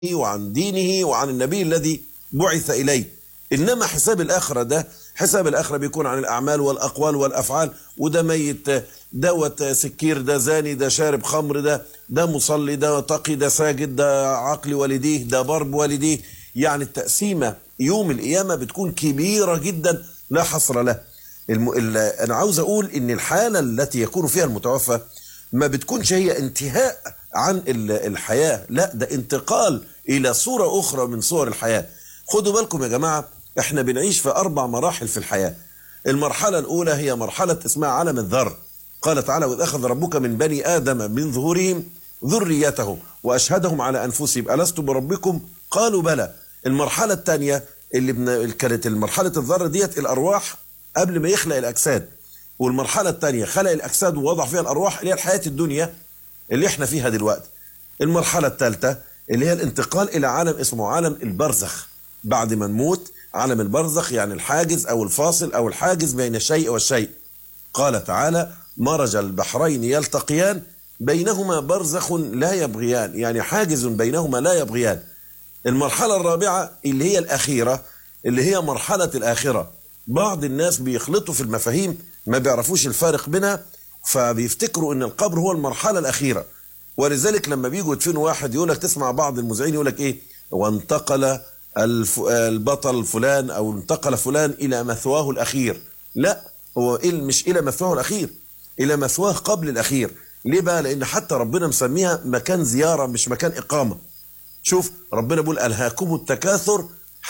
وعن دينه وعن النبي الذي بعث إليه إنما حساب الآخرة ده حساب الآخرة بيكون عن الأعمال والأقوال والأفعال وده ميت دوت سكير ده زاني ده شارب خمر ده ده مصلي ده تقي ده ساجد ده عقل والديه ده ضرب والديه يعني التقسيمة يوم القيامة بتكون كبيرة جدا لا حصر له الم... ال... أنا عاوز أقول إن الحالة التي يكون فيها المتوفى ما بتكونش هي انتهاء عن الحياة لا ده انتقال إلى صورة أخرى من صور الحياة خدوا بالكم يا جماعة احنا بنعيش في أربع مراحل في الحياة المرحلة الأولى هي مرحلة اسمها عالم الذر قال تعالى وإذ أخذ ربك من بني آدم من ظهورهم ذريتهم وأشهدهم على أنفسهم ألست بربكم قالوا بلى المرحلة الثانية اللي بن... كانت المرحلة الذر ديت الأرواح قبل ما يخلق الأجساد والمرحلة الثانية خلق الأجساد ووضع فيها الأرواح اللي هي الحياة الدنيا اللي احنا فيها دلوقتي المرحلة الثالثة اللي هي الانتقال إلى عالم اسمه عالم البرزخ بعد ما نموت عالم البرزخ يعني الحاجز أو الفاصل أو الحاجز بين الشيء والشيء قال تعالى مرج البحرين يلتقيان بينهما برزخ لا يبغيان يعني حاجز بينهما لا يبغيان المرحلة الرابعة اللي هي الأخيرة اللي هي مرحلة الآخرة بعض الناس بيخلطوا في المفاهيم ما بيعرفوش الفارق بينها فبيفتكروا ان القبر هو المرحلة الأخيرة ولذلك لما بيجوا يدفنوا واحد يقول لك تسمع بعض المذيعين يقول لك ايه وانتقل الف... البطل فلان او انتقل فلان الى مثواه الاخير لا هو مش الى مثواه الاخير الى مثواه قبل الاخير ليه بقى لان حتى ربنا مسميها مكان زياره مش مكان اقامه شوف ربنا بيقول الهاكم التكاثر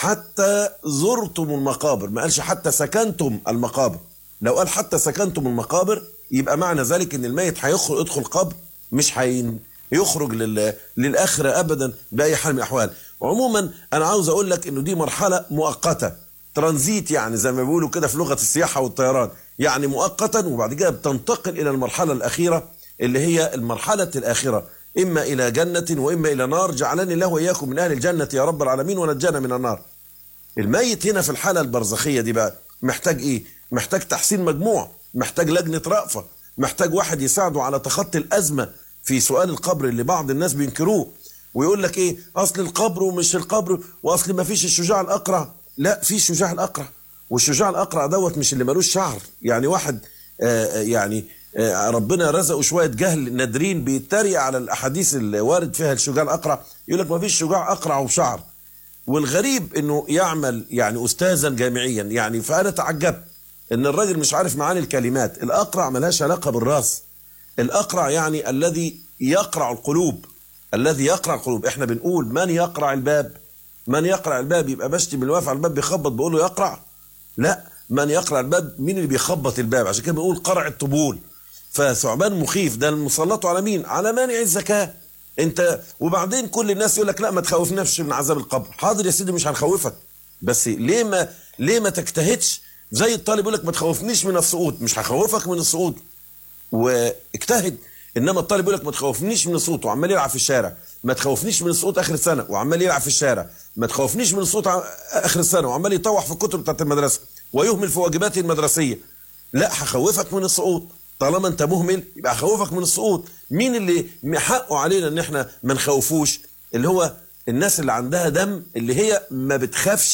حتى زرتم المقابر ما قالش حتى سكنتم المقابر لو قال حتى سكنتم المقابر يبقى معنى ذلك ان الميت هيدخل يدخل قبر مش هين يخرج لل... للاخره ابدا باي حال من الاحوال عموما انا عاوز اقول لك انه دي مرحله مؤقته ترانزيت يعني زي ما بيقولوا كده في لغه السياحه والطيران يعني مؤقتا وبعد كده بتنتقل الى المرحله الاخيره اللي هي المرحله الاخره اما الى جنه واما الى نار جعلني الله واياكم من اهل الجنه يا رب العالمين ونجانا من النار الميت هنا في الحاله البرزخيه دي بقى محتاج ايه محتاج تحسين مجموع محتاج لجنه رأفه محتاج واحد يساعده على تخطي الازمه في سؤال القبر اللي بعض الناس بينكروه ويقول لك ايه اصل القبر ومش القبر واصل ما فيش الشجاع الاقرع لا في الشجاع الاقرع والشجاع الاقرع دوت مش اللي ملوش شعر يعني واحد آه يعني آه ربنا رزقه شويه جهل نادرين بيتريق على الاحاديث اللي وارد فيها الشجاع الاقرع يقول لك ما فيش شجاع اقرع وبشعر والغريب انه يعمل يعني استاذا جامعيا يعني فانا تعجبت ان الراجل مش عارف معاني الكلمات الاقرع ملهاش علاقه بالراس الاقرع يعني الذي يقرع القلوب الذي يقرع القلوب احنا بنقول من يقرع الباب من يقرع الباب يبقى بشتي من واقف على الباب بيخبط بقول له يقرع لا من يقرع الباب مين اللي بيخبط الباب عشان كده بنقول قرع الطبول فثعبان مخيف ده المسلط على مين على مانع الزكاه انت وبعدين كل الناس يقول لك لا ما تخوفناش من عذاب القبر حاضر يا سيدي مش هنخوفك بس ليه ما ليه ما تجتهدش زي الطالب يقول لك ما تخوفنيش من السقوط مش هخوفك من السقوط واجتهد انما الطالب يقول لك ما تخوفنيش من الصوت وعمال يلعب في الشارع ما تخوفنيش من الصوت اخر السنه وعمال يلعب في الشارع ما تخوفنيش من الصوت اخر السنه وعمال يطوح في الكتب بتاعت المدرسه ويهمل في واجباته المدرسيه لا هخوفك من السقوط طالما انت مهمل يبقى هخوفك من السقوط مين اللي حقه علينا ان احنا ما نخوفوش اللي هو الناس اللي عندها دم اللي هي ما بتخافش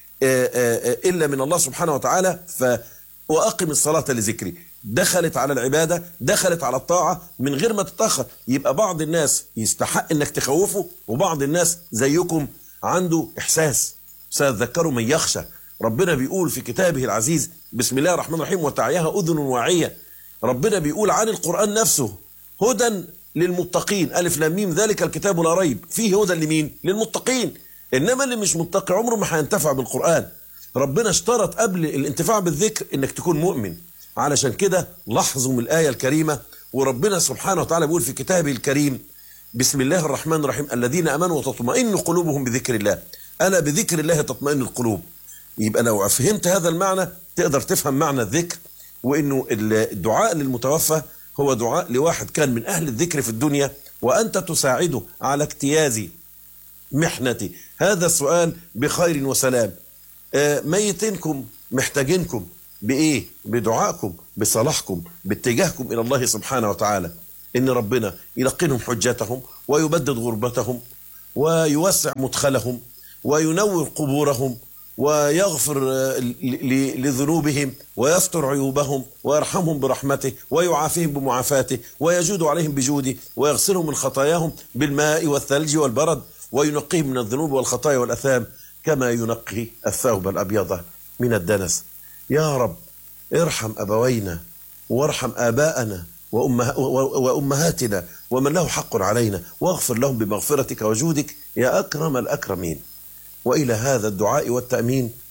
الا من الله سبحانه وتعالى ف واقم الصلاه لذكري دخلت على العبادة دخلت على الطاعة من غير ما تتأخر يبقى بعض الناس يستحق انك تخوفه وبعض الناس زيكم عنده احساس سيذكروا من يخشى ربنا بيقول في كتابه العزيز بسم الله الرحمن الرحيم وتعيها اذن واعية ربنا بيقول عن القرآن نفسه هدى للمتقين ألف لام ميم ذلك الكتاب لا ريب فيه هدى لمين للمتقين إنما اللي مش متقي عمره ما هينتفع بالقرآن ربنا اشترط قبل الانتفاع بالذكر انك تكون مؤمن علشان كده لاحظوا من الآية الكريمة وربنا سبحانه وتعالى بيقول في كتابه الكريم بسم الله الرحمن الرحيم الذين أمنوا وتطمئن قلوبهم بذكر الله ألا بذكر الله تطمئن القلوب يبقى لو فهمت هذا المعنى تقدر تفهم معنى الذكر وإنه الدعاء للمتوفى هو دعاء لواحد كان من أهل الذكر في الدنيا وأنت تساعده على اجتياز محنتي هذا السؤال بخير وسلام ميتينكم محتاجينكم بإيه؟ بدعائكم بصلاحكم باتجاهكم إلى الله سبحانه وتعالى إن ربنا يلقنهم حجتهم ويبدد غربتهم ويوسع مدخلهم وينور قبورهم ويغفر لذنوبهم ويستر عيوبهم ويرحمهم برحمته ويعافيهم بمعافاته ويجود عليهم بجوده ويغسلهم من خطاياهم بالماء والثلج والبرد وينقيهم من الذنوب والخطايا والأثام كما ينقي الثوب الأبيض من الدنس يا رب ارحم أبوينا وارحم آباءنا وأمهاتنا ومن له حق علينا واغفر لهم بمغفرتك وجودك يا أكرم الأكرمين وإلى هذا الدعاء والتأمين